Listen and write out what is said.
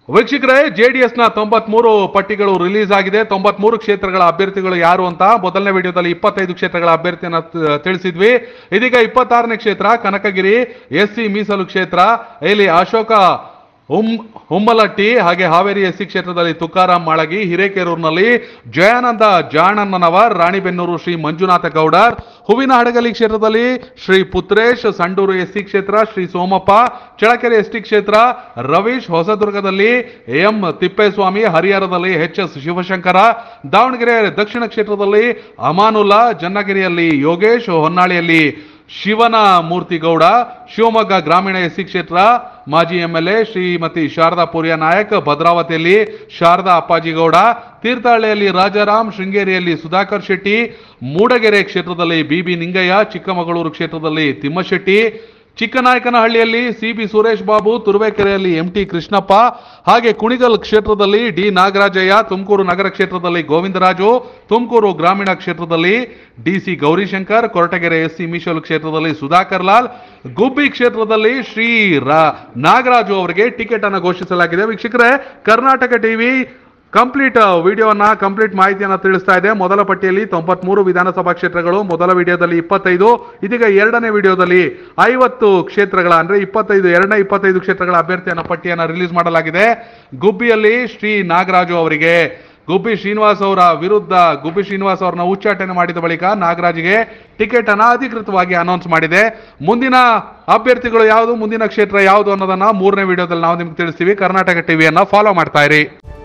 ವೀಕ್ಷಕರೇ ಜೆಡಿಎಸ್ ನ ತೊಂಬತ್ಮೂರು ಪಟ್ಟಿಗಳು ರಿಲೀಸ್ ಆಗಿದೆ ತೊಂಬತ್ಮೂರು ಕ್ಷೇತ್ರಗಳ ಅಭ್ಯರ್ಥಿಗಳು ಯಾರು ಅಂತ ಮೊದಲನೇ ವಿಡಿಯೋದಲ್ಲಿ ಇಪ್ಪತ್ತೈದು ಕ್ಷೇತ್ರಗಳ ಅಭ್ಯರ್ಥಿಯನ್ನ ತ- ತಿಳಿಸಿದ್ವಿ ಇದೀಗ ಇಪ್ಪತ್ತಾರನೇ ಕ್ಷೇತ್ರ ಕನಕಗಿರಿ ಎಸ್ ಸಿ ಮೀಸಲು ಕ್ಷೇತ್ರ ಇಲ್ಲಿ ಅಶೋಕ ಹುಮ್ ಹುಮ್ಮಲಟ್ಟಿ ಹಾಗೆ ಹಾವೇರಿ ಎಸ್ಸಿ ಕ್ಷೇತ್ರದಲ್ಲಿ ತುಕಾರಾಮ್ ಮಾಳಗಿ ಹಿರೇಕೆರೂರಿನಲ್ಲಿ ಜಯಾನಂದ ಜಾಣಣ್ಣನವರ್ ರಾಣಿಬೆನ್ನೂರು ಶ್ರೀ ಮಂಜುನಾಥ ಗೌಡರ್ ಹೂವಿನಹಡಗಲಿ ಕ್ಷೇತ್ರದಲ್ಲಿ ಶ್ರೀ ಪುತ್ರೇಶ್ ಸಂಡೂರು ಎಸ್ಸಿ ಕ್ಷೇತ್ರ ಶ್ರೀ ಸೋಮಪ್ಪ ಚಳಕೆರೆ ಎಸ್ಟಿ ಕ್ಷೇತ್ರ ರವೀಶ್ ಹೊಸದುರ್ಗದಲ್ಲಿ ಎಂ ತಿಪ್ಪೇಸ್ವಾಮಿ ಹರಿಹರದಲ್ಲಿ ಎಚ್ ಎಸ್ ಶಿವಶಂಕರ ದಾವಣಗೆರೆ ದಕ್ಷಿಣ ಕ್ಷೇತ್ರದಲ್ಲಿ ಅಮಾನುಲ್ಲಾ ಜನ್ನಗಿರಿಯಲ್ಲಿ ಯೋಗೇಶ್ ಹೊನ್ನಾಳಿಯಲ್ಲಿ ಶಿವನ ಮೂರ್ತಿಗೌಡ ಶಿವಮೊಗ್ಗ ಗ್ರಾಮೀಣ ಎಸ್ಸಿ ಕ್ಷೇತ್ರ ಮಾಜಿ ಎಂಎಲ್ಎ ಶ್ರೀಮತಿ ಶಾರದಾ ಪೂರ್ಯ ನಾಯಕ್ ಭದ್ರಾವತಿಯಲ್ಲಿ ಶಾರದಾ ಅಪ್ಪಾಜಿಗೌಡ ತೀರ್ಥಹಳ್ಳಿಯಲ್ಲಿ ರಾಜಾರಾಮ್ ಶೃಂಗೇರಿಯಲ್ಲಿ ಸುಧಾಕರ್ ಶೆಟ್ಟಿ ಮೂಡಗೆರೆ ಕ್ಷೇತ್ರದಲ್ಲಿ ಬಿಬಿ ನಿಂಗಯ್ಯ ಚಿಕ್ಕಮಗಳೂರು ಕ್ಷೇತ್ರದಲ್ಲಿ ತಿಮ್ಮಶೆಟ್ಟಿ ಚಿಕ್ಕನಾಯಕನಹಳ್ಳಿಯಲ್ಲಿ ಸಿಬಿ ಸುರೇಶ್ ಬಾಬು ತುರುವೇಕೆರೆಯಲ್ಲಿ ಎಂಟಿ ಕೃಷ್ಣಪ್ಪ ಹಾಗೆ ಕುಣಿಗಲ್ ಕ್ಷೇತ್ರದಲ್ಲಿ ಡಿ ನಾಗರಾಜಯ್ಯ ತುಮಕೂರು ನಗರ ಕ್ಷೇತ್ರದಲ್ಲಿ ಗೋವಿಂದರಾಜು ತುಮಕೂರು ಗ್ರಾಮೀಣ ಕ್ಷೇತ್ರದಲ್ಲಿ ಡಿಸಿ ಗೌರಿಶಂಕರ್ ಕೊರಟಗೆರೆ ಎಸ್ಸಿ ಮೀಸಲು ಕ್ಷೇತ್ರದಲ್ಲಿ ಸುಧಾಕರ್ ಲಾಲ್ ಗುಬ್ಬಿ ಕ್ಷೇತ್ರದಲ್ಲಿ ಶ್ರೀ ರಾ- ನಾಗರಾಜು ಅವರಿಗೆ ಟಿಕೆಟ್ ಅನ್ನು ಘೋಷಿಸಲಾಗಿದೆ ವೀಕ್ಷಕರೇ ಕರ್ನಾಟಕ ಟಿವಿ ಕಂಪ್ಲೀಟ್ ವಿಡಿಯೋನ ಕಂಪ್ಲೀಟ್ ಮಾಹಿತಿಯನ್ನು ತಿಳಿಸ್ತಾ ಇದೆ ಮೊದಲ ಪಟ್ಟಿಯಲ್ಲಿ ತೊಂಬತ್ಮೂರು ವಿಧಾನಸಭಾ ಕ್ಷೇತ್ರಗಳು ಮೊದಲ ವಿಡಿಯೋದಲ್ಲಿ ಇಪ್ಪತ್ತೈದು ಇದೀಗ ಎರಡನೇ ವಿಡಿಯೋದಲ್ಲಿ ಐವತ್ತು ಕ್ಷೇತ್ರಗಳ ಅಂದ್ರೆ ಇಪ್ಪತ್ತೈದು ಎರಡನೇ ಇಪ್ಪತ್ತೈದು ಕ್ಷೇತ್ರಗಳ ಅಭ್ಯರ್ಥಿಯನ್ನ ಪಟ್ಟಿಯನ್ನು ರಿಲೀಸ್ ಮಾಡಲಾಗಿದೆ ಗುಬ್ಬಿಯಲ್ಲಿ ಶ್ರೀ ನಾಗರಾಜು ಅವರಿಗೆ ಗುಬ್ಬಿ ಶ್ರೀನಿವಾಸ್ ಅವರ ವಿರುದ್ಧ ಗುಬ್ಬಿ ಶ್ರೀನಿವಾಸ್ ಅವರನ್ನ ಉಚ್ಚಾಟನೆ ಮಾಡಿದ ಬಳಿಕ ನಾಗರಾಜ್ಗೆ ಟಿಕೆಟ್ ಅನ್ನ ಅಧಿಕೃತವಾಗಿ ಅನೌನ್ಸ್ ಮಾಡಿದೆ ಮುಂದಿನ ಅಭ್ಯರ್ಥಿಗಳು ಯಾವುದು ಮುಂದಿನ ಕ್ಷೇತ್ರ ಯಾವುದು ಅನ್ನೋದನ್ನ ಮೂರನೇ ವಿಡಿಯೋದಲ್ಲಿ ನಾವು ನಿಮ್ಗೆ ತಿಳಿಸ್ತೀವಿ ಕರ್ನಾಟಕ ಟಿವಿಯನ್ನ ಫಾಲೋ ಮಾಡ್ತಾ ಇರಿ